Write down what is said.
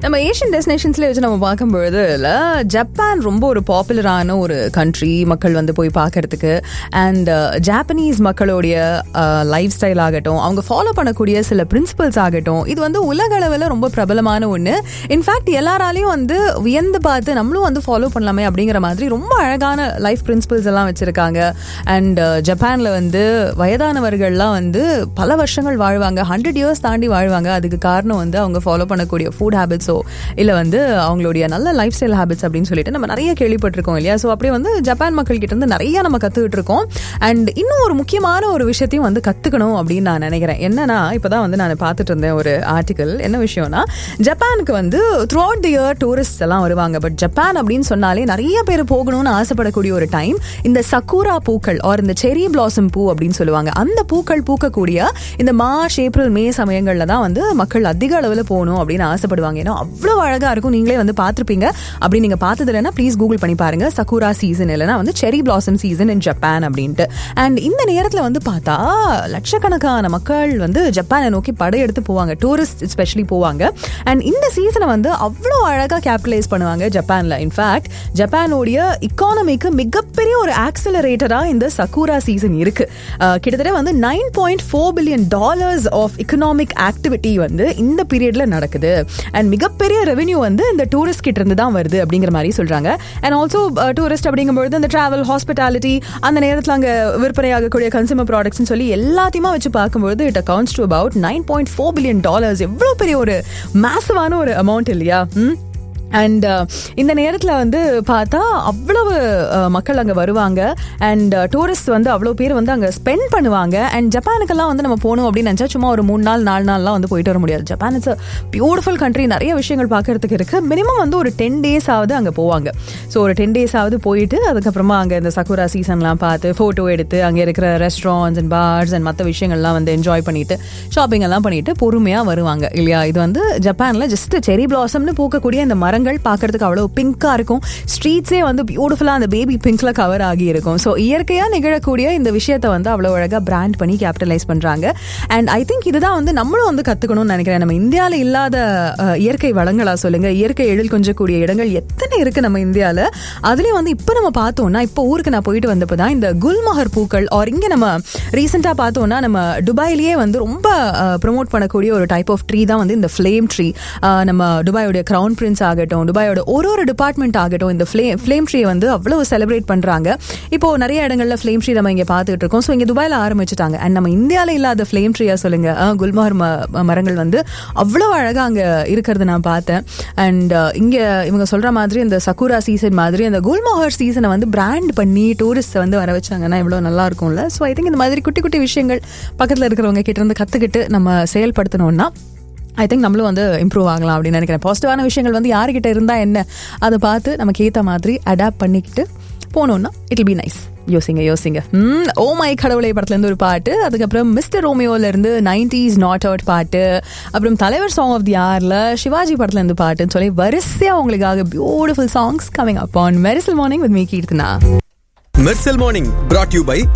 நம்ம ஏஷியன் டெஸ்டினேஷன்ஸ்ல வச்சு நம்ம பார்க்கும்பொழுது இல்ல ஜப்பான் ரொம்ப ஒரு பாப்புலரான ஒரு கண்ட்ரி மக்கள் வந்து போய் பார்க்கறதுக்கு அண்ட் ஜாப்பனீஸ் மக்களுடைய லைஃப் ஸ்டைல் ஆகட்டும் அவங்க ஃபாலோ பண்ணக்கூடிய சில பிரின்சிபல்ஸ் ஆகட்டும் இது வந்து உலக அளவில் ரொம்ப பிரபலமான ஒன்று இன்ஃபேக்ட் எல்லாராலையும் வந்து வியந்து பார்த்து நம்மளும் வந்து ஃபாலோ பண்ணலாமே அப்படிங்கிற மாதிரி ரொம்ப அழகான லைஃப் பிரின்சிபல்ஸ் எல்லாம் வச்சிருக்காங்க அண்ட் ஜப்பான்ல வந்து வயதானவர்கள்லாம் வந்து பல வருஷங்கள் வாழ்வாங்க ஹண்ட்ரட் இயர்ஸ் தாண்டி வாழ்வாங்க அதுக்கு காரணம் வந்து அவங்க ஃபாலோ பண்ணக்கூடிய ஃபுட் ஹேபிட்ஸோ இல்லை வந்து அவங்களுடைய நல்ல லைஃப் ஸ்டைல் ஹேபிட்ஸ் அப்படின்னு சொல்லிட்டு நம்ம நிறைய கேள்விப்பட்டிருக்கோம் இல்லையா ஸோ அப்படியே வந்து ஜப்பான் மக்கள் கிட்ட இருந்து நிறைய நம்ம கற்றுக்கிட்டு இருக்கோம் அண்ட் இன்னும் ஒரு முக்கியமான ஒரு விஷயத்தையும் வந்து கற்றுக்கணும் அப்படின்னு நான் நினைக்கிறேன் என்னன்னா இப்போதான் வந்து நான் பார்த்துட்டு இருந்தேன் ஒரு ஆர்டிக்கல் என்ன விஷயம்னா ஜப்பானுக்கு வந்து throughout the year tourist எல்லாம் வருவாங்க பட் ஜப்பான் அப்படின்னு சொன்னாலே நிறைய பேர் போகணும்னு ஆசைப்படக்கூடிய ஒரு டைம் இந்த சக்கூரா பூக்கள் ஆர் இந்த செரி பிளாசம் பூ அப்படின்னு சொல்லுவாங்க அந்த பூக்கள் பூக்கக்கூடிய இந்த மார்ச் ஏப்ரல் மே சமயங்கள்ல தான் வந்து மக்கள் அதிக அளவில் போகணும் அப்படின்னு ஆசைப்படுவாங்க ஏன்னா அவ்வளோ அழகா இருக்கும் நீங்களே வந்து பார்த்துருப்பீங்க அப்படி நீங்க பார்த்தது இல்லைன்னா ப்ளீஸ் கூகுள் பண்ணி பாருங்க சக்கூரா சீசன் இல்லைன்னா வந்து cherry blossom season in Japan அப்படின்ட்டு அண்ட் இந்த நேரத்தில் வந்து பார்த்தா லட்சக்கணக்கான மக்கள் வந்து ஜப்பானை நோக்கி படையெடுத்து போவாங்க டூரிஸ்ட் ஸ்பெஷலி போவாங்க அண்ட் இந்த சீசனை வந்து அவ்வளோ அழகாக கேபிட்டலைஸ் பண்ணுவாங்க ஜப்பான்ல இன்ஃபேக்ட் ஜப்பானோடைய இக்கானமிக்கு மிகப்பெரிய ஒரு ஆக்சலரேட்டரா இந்த சக்கூரா சீசன் இருக்கு அஹ், கிட்டத்தட்ட வந்து nine point four billion dollars of economic activity வந்து இந்த பீரியட்ல நடக்குது அண்ட் மிகப்பெரிய ரெவென்யூ வந்து இந்த டூரிஸ்ட் கிட்ட இருந்து தான் வருது அப்படிங்கிற மாதிரி சொல்றாங்க அண்ட் ஆல்சோ டூரிஸ்ட் அப்படிங்கும்பொழுது இந்த டிராவல் ஹாஸ்பிட்டாலிட்டி அந்த நேரத்தில் அங்கே விற்பனையாகக்கூடிய கன்சூமர் ப்ராடக்ட்ஸ்னு சொல்லி எல்லாத்தையுமே வச்சு பார்க்கும்போது it accounts to about nine point four billion dollars எவ்வளோ பெரிய ஒரு மேசிவான ஒரு அமௌண்ட் இல்லையா ம் அண்ட் இந்த நேரத்தில் வந்து பார்த்தா அவ்வளவு அஹ், மக்கள் அங்கே வருவாங்க அண்ட் டூரிஸ்ட் வந்து அவ்வளோ பேர் வந்து அங்கே ஸ்பெண்ட் பண்ணுவாங்க அண்ட் ஜப்பானுக்கெல்லாம் வந்து நம்ம போகணும் அப்படின்னு நினச்சா சும்மா ஒரு மூணு நாள் நாலு நாள்லாம் வந்து போயிட்டு வர முடியாது ஜப்பான் இட்ஸ் பியூட்டிஃபுல் கண்ட்ரி நிறைய விஷயங்கள் பார்க்கறதுக்கு இருக்கு மினிமம் வந்து ஒரு டென் டேஸ் ஆகுது அங்கே போவாங்க ஸோ ஒரு டென் டேஸ் ஆகுது போயிட்டு அதுக்கப்புறமா அங்கே இந்த சக்குரா சீசன்லாம் பார்த்து ஃபோட்டோ எடுத்து அங்கே இருக்கிற ரெஸ்டாரண்ட்ஸ் அண்ட் பார்ஸ் அண்ட் மற்ற விஷயங்கள்லாம் வந்து என்ஜாய் பண்ணிட்டு ஷாப்பிங் எல்லாம் பண்ணிட்டு பொறுமையாக வருவாங்க இல்லையா இது வந்து ஜப்பானில் ஜஸ்ட் செரி பிளாசம்னு பூக்கக்கூடிய இந்த மரங்கள் பார்க்கறதுக்கு அவ்வளோ பிங்காக இருக்கும் ஸ்ட்ரீட்ஸே வந்து பியூட்டிஃபுல்லாக அந்த பேபி பிங்க்ல கவர் ஆகி இருக்கும் ஸோ இயற்கையாக நிகழக்கூடிய இந்த விஷயத்தை வந்து அவ்வளோ அழகாக பிராண்ட் பண்ணி கேபிட்டலைஸ் பண்ணுறாங்க அண்ட் ஐ திங்க் இதுதான் வந்து நம்மளும் வந்து கற்றுக்கணும்னு நினைக்கிறேன் நம்ம இந்தியாவில் இல்லாத அஹ், இயற்கை வளங்களா சொல்லுங்க இயற்கை எழில் கொஞ்சக்கூடிய இடங்கள் எத்தனை இருக்கு நம்ம இந்தியாவில் அதுலேயும் வந்து இப்போ நம்ம பார்த்தோம்னா இப்போ ஊருக்கு நான் போயிட்டு வந்தப்போ தான் இந்த குல்மஹர் பூக்கள் ஆர் இங்கே நம்ம ரீசெண்டாக பார்த்தோம்னா நம்ம துபாயிலேயே வந்து ரொம்ப ப்ரொமோட் பண்ணக்கூடிய ஒரு டைப் ஆஃப் ட்ரீ தான் வந்து இந்த ஃப்ளேம் ட்ரீ நம்ம துபாயோடைய கிரவுன் பிரின்ஸ் ஆகட்டும் துபாயோட ஒரு ஒரு டிபார்ட்மெண்ட் ஆகட்டும் இந்த ஃப்ளே ஃப்ளேம் ட்ரீ வந்து அவ்வளவு செலிப்ரேட் பண்றாங்க இப்போ நிறைய இடங்கள்ல ஃப்ளேம் ட்ரீ நம்ம இங்க பார்த்துட்டு இருக்கோம் ஸோ இங்க துபாயில ஆரம்பிச்சுட்டாங்க அண்ட் நம்ம இந்தியாவில் இல்லாத ஃப்ளேம் ட்ரீயா சொல்லுங்க அஹ், குல்மார் ம- மரங்கள் வந்து அவ்வளோ அழகா அங்க இருக்கிறது நான் பார்த்தேன் அண்ட் இங்க இவங்க சொல்ற மாதிரி இந்த சக்குரா சீசன் மாதிரி அந்த குல்மோஹர் சீசனை வந்து பிராண்ட் பண்ணி டூரிஸ்ட் வந்து வர வச்சாங்கன்னா இவ்வளோ நல்லா இருக்கும்ல ஸோ ஐ திங்க் இந்த மாதிரி குட்டி குட்டி விஷயங்கள் பக்கத்தில் இருக்கிறவங்க கிட்ட இருந்து கத்துக்கிட்டு நம்ம செயல்படுத்தணும்னா ஐ திங்க் நம்மளும் வந்து இம்ப்ரூவ் ஆகலாம் அப்படின்னு நினைக்கிறேன் பாசிட்டிவான விஷயங்கள் வந்து யாருக்கிட்ட இருந்தா என்ன அதை பார்த்து நமக்கு ஏற்ற மாதிரி அடாப்ட் பண்ணிக்கிட்டு போனோம்னா இட் பி நைஸ் யோசிங்க யோசிங்க ம் ஓ மை கடவுளை படத்துல இருந்து ஒரு பாட்டு அதுக்கப்புறம் மிஸ்டர் ரோமியோல இருந்து நைன்டிஸ் நாட் அவுட் பாட்டு அப்புறம் தலைவர் சாங் ஆஃப் தி ஆர்ல சிவாஜி படத்துல இருந்து பாட்டுன்னு சொல்லி வரிசையா உங்களுக்காக beautiful songs coming up on Mersal morning with me Keerthana Mersal morning brought you by